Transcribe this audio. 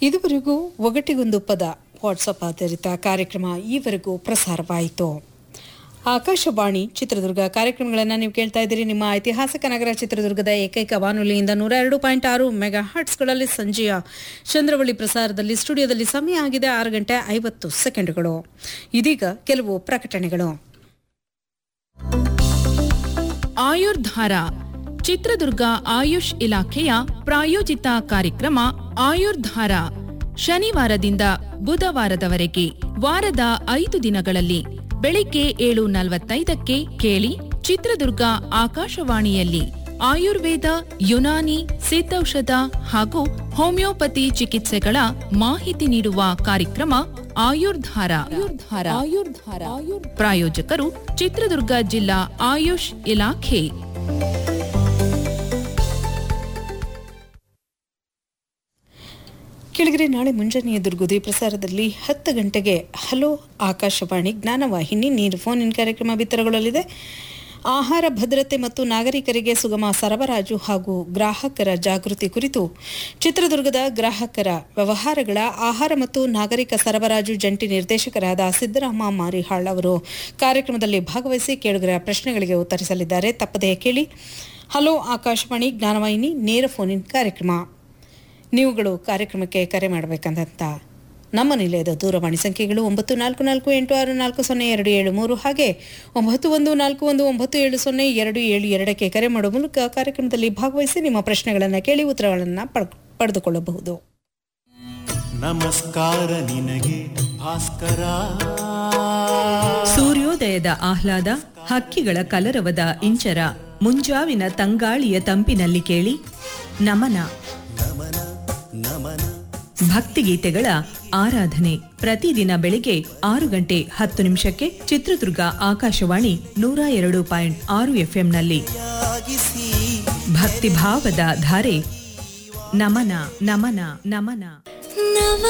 ಇದುವರೆಗೂ ಒಗಟಿಗೊಂದು ಪದ ವಾಟ್ಸಪ್ ಆಧಾರಿತ ಕಾರ್ಯಕ್ರಮ ಈವರೆಗೂ ಪ್ರಸಾರವಾಯಿತು ಆಕಾಶವಾಣಿ ಚಿತ್ರದುರ್ಗ ಕಾರ್ಯಕ್ರಮಗಳನ್ನು ನೀವು ಕೇಳ್ತಾ ಇದ್ದೀರಿ ನಿಮ್ಮ ಐತಿಹಾಸಿಕ ನಗರ ಚಿತ್ರದುರ್ಗದ ಏಕೈಕ ಬಾನುಲಿಯಿಂದ ನೂರ ಎರಡು ಪಾಯಿಂಟ್ ಆರು ಮೆಗಾ ಹರ್ಟ್ಸ್ಗಳಲ್ಲಿ ಸಂಜೆಯ ಚಂದ್ರವಳ್ಳಿ ಪ್ರಸಾರದಲ್ಲಿ ಸ್ಟುಡಿಯೋದಲ್ಲಿ ಸಮಯ ಆಗಿದೆ ಆರು ಗಂಟೆ ಐವತ್ತು ಸೆಕೆಂಡುಗಳು ಇದೀಗ ಕೆಲವು ಪ್ರಕಟಣೆಗಳು ಆಯುರ್ಧಾರ ಚಿತ್ರದುರ್ಗ ಆಯುಷ್ ಇಲಾಖೆಯ ಪ್ರಾಯೋಜಿತ ಕಾರ್ಯಕ್ರಮ ಆಯುರ್ಧಾರ ಶನಿವಾರದಿಂದ ಬುಧವಾರದವರೆಗೆ ವಾರದ ಐದು ದಿನಗಳಲ್ಲಿ ಬೆಳಿಗ್ಗೆ ಏಳು ನಲವತ್ತೈದಕ್ಕೆ ಕೇಳಿ ಚಿತ್ರದುರ್ಗ ಆಕಾಶವಾಣಿಯಲ್ಲಿ ಆಯುರ್ವೇದ ಯುನಾನಿ ಸಿದ್ಧೌಷಧ ಹಾಗೂ ಹೋಮಿಯೋಪತಿ ಚಿಕಿತ್ಸೆಗಳ ಮಾಹಿತಿ ನೀಡುವ ಕಾರ್ಯಕ್ರಮ ಆಯುರ್ಧಾರ ಆಯುರ್ಧಾರ ಆಯುರ್ಧಾರ ಪ್ರಾಯೋಜಕರು ಚಿತ್ರದುರ್ಗ ಜಿಲ್ಲಾ ಆಯುಷ್ ಇಲಾಖೆ ಕೆಳಗರೆ ನಾಳೆ ಮುಂಜಾನೆಯ ದುರ್ಗುದಿ ಪ್ರಸಾರದಲ್ಲಿ ಹತ್ತು ಗಂಟೆಗೆ ಹಲೋ ಆಕಾಶವಾಣಿ ಜ್ಞಾನವಾಹಿನಿ ನೀರು ಫೋನ್ ಇನ್ ಕಾರ್ಯಕ್ರಮ ಬಿತ್ತರಗೊಳ್ಳಲಿದೆ ಆಹಾರ ಭದ್ರತೆ ಮತ್ತು ನಾಗರಿಕರಿಗೆ ಸುಗಮ ಸರಬರಾಜು ಹಾಗೂ ಗ್ರಾಹಕರ ಜಾಗೃತಿ ಕುರಿತು ಚಿತ್ರದುರ್ಗದ ಗ್ರಾಹಕರ ವ್ಯವಹಾರಗಳ ಆಹಾರ ಮತ್ತು ನಾಗರಿಕ ಸರಬರಾಜು ಜಂಟಿ ನಿರ್ದೇಶಕರಾದ ಸಿದ್ದರಾಮ ಮಾರಿಹಾಳ್ ಅವರು ಕಾರ್ಯಕ್ರಮದಲ್ಲಿ ಭಾಗವಹಿಸಿ ಕೇಳುಗರ ಪ್ರಶ್ನೆಗಳಿಗೆ ಉತ್ತರಿಸಲಿದ್ದಾರೆ ತಪ್ಪದೇ ಕೇಳಿ ಹಲೋ ಆಕಾಶವಾಣಿ ಜ್ಞಾನವಾಹಿನಿ ನೇರ ಫೋನ್ ಇನ್ ಕಾರ್ಯಕ್ರಮ ನೀವುಗಳು ಕಾರ್ಯಕ್ರಮಕ್ಕೆ ಕರೆ ಮಾಡಬೇಕಂತ ನಮ್ಮ ನಿಲಯದ ದೂರವಾಣಿ ಸಂಖ್ಯೆಗಳು ಒಂಬತ್ತು ನಾಲ್ಕು ನಾಲ್ಕು ಎಂಟು ಆರು ನಾಲ್ಕು ಸೊನ್ನೆ ಎರಡು ಏಳು ಮೂರು ಹಾಗೆ ಒಂಬತ್ತು ಒಂದು ನಾಲ್ಕು ಒಂದು ಒಂಬತ್ತು ಏಳು ಸೊನ್ನೆ ಎರಡು ಏಳು ಎರಡಕ್ಕೆ ಕರೆ ಮಾಡುವ ಮೂಲಕ ಕಾರ್ಯಕ್ರಮದಲ್ಲಿ ಭಾಗವಹಿಸಿ ನಿಮ್ಮ ಪ್ರಶ್ನೆಗಳನ್ನು ಕೇಳಿ ಉತ್ತರಗಳನ್ನು ಪಡ್ ಪಡೆದುಕೊಳ್ಳಬಹುದು ನಮಸ್ಕಾರ ನಿನಗೆ ಭಾಸ್ಕರ ಸೂರ್ಯೋದಯದ ಆಹ್ಲಾದ ಹಕ್ಕಿಗಳ ಕಲರವದ ಇಂಚರ ಮುಂಜಾವಿನ ತಂಗಾಳಿಯ ತಂಪಿನಲ್ಲಿ ಕೇಳಿ ನಮನ ಭಕ್ತಿಗೀತೆಗಳ ಆರಾಧನೆ ಪ್ರತಿದಿನ ಬೆಳಿಗ್ಗೆ ಆರು ಗಂಟೆ ಹತ್ತು ನಿಮಿಷಕ್ಕೆ ಚಿತ್ರದುರ್ಗ ಆಕಾಶವಾಣಿ ನೂರ ಎರಡು ಪಾಯಿಂಟ್ ಆರು ಎಫ್ಎಂನಲ್ಲಿ ಭಕ್ತಿಭಾವದ ಧಾರೆ ನಮನ ನಮನ ನಮನ ನವ